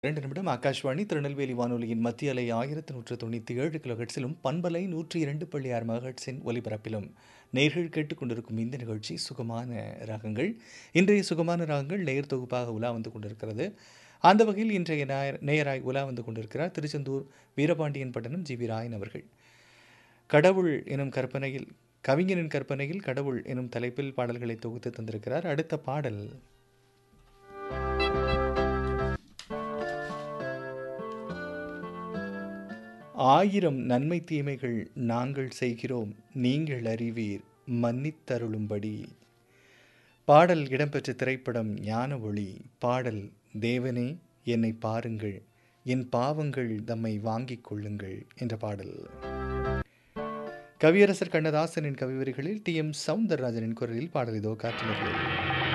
இரண்டு நிமிடம் ஆகாஷ்வாணி திருநெல்வேலி வானொலியின் மத்திய அலை ஆயிரத்தி நூற்று தொண்ணூற்றி ஏழு கிலோ ஹெட்ஸிலும் பண்பலை நூற்றி இரண்டு புள்ளி ஆறு மெகாஹெட்ஸின் ஒலிபரப்பிலும் நேர்கள் கேட்டுக்கொண்டிருக்கும் இந்த நிகழ்ச்சி சுகமான ராகங்கள் இன்றைய சுகமான ராகங்கள் நேர் தொகுப்பாக உலா வந்து கொண்டிருக்கிறது அந்த வகையில் இன்றைய நேயர் நேயராய் உலா வந்து கொண்டிருக்கிறார் திருச்செந்தூர் வீரபாண்டியன் பட்டணம் ஜி வி ராயன் அவர்கள் கடவுள் எனும் கற்பனையில் கவிஞனின் கற்பனையில் கடவுள் எனும் தலைப்பில் பாடல்களை தொகுத்து தந்திருக்கிறார் அடுத்த பாடல் ஆயிரம் நன்மை தீமைகள் நாங்கள் செய்கிறோம் நீங்கள் அறிவீர் மன்னித்தருளும்படி பாடல் இடம்பெற்ற திரைப்படம் ஞான ஒளி பாடல் தேவனே என்னை பாருங்கள் என் பாவங்கள் தம்மை வாங்கிக் கொள்ளுங்கள் என்ற பாடல் கவியரசர் கண்ணதாசனின் கவிவரிகளில் டி எம் சவுந்தரராஜனின் குரலில் பாடல் இதோ காற்றுள்ளது